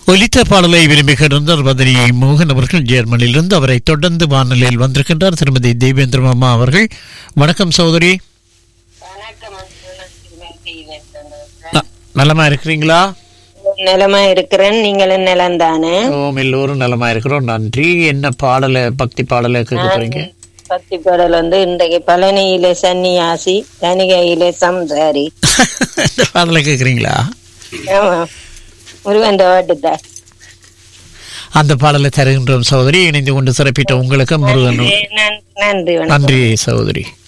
ஒலித்த பாடலை விரும்பி கிடந்தார் பதனி மோகன் அவர்கள் ஜெர்மனியிலிருந்து அவரை தொடர்ந்து வானொலியில் வந்திருக்கின்றார் திருமதி தேவேந்திர அம்மா அவர்கள் வணக்கம் சகோதரி ந- நலமா இருக்கிறீங்களா நிலமா இருக்கிறேன் நீங்களும் நிலம் தானே ஓம் எல்லோரும் நலமா இருக்கிறோம் நன்றி என்ன பாடலை பக்தி பாடலை கேட்க போறீங்க பக்தி பாடல் வந்து இன்றைக்கு பழனியிலே சன்னியாசி தனிகையிலே சம்சாரி இந்த பாடலை கேட்குறீங்களா ஆமா முருகன் வாட்டுதான் அந்த பாடலை தருகின்றோம் சகோதரி இணைந்து கொண்டு சிறப்பிட்ட உங்களுக்கு முருகன் நன்றி நன்றி வணக்கம் நன்றி சகோதரி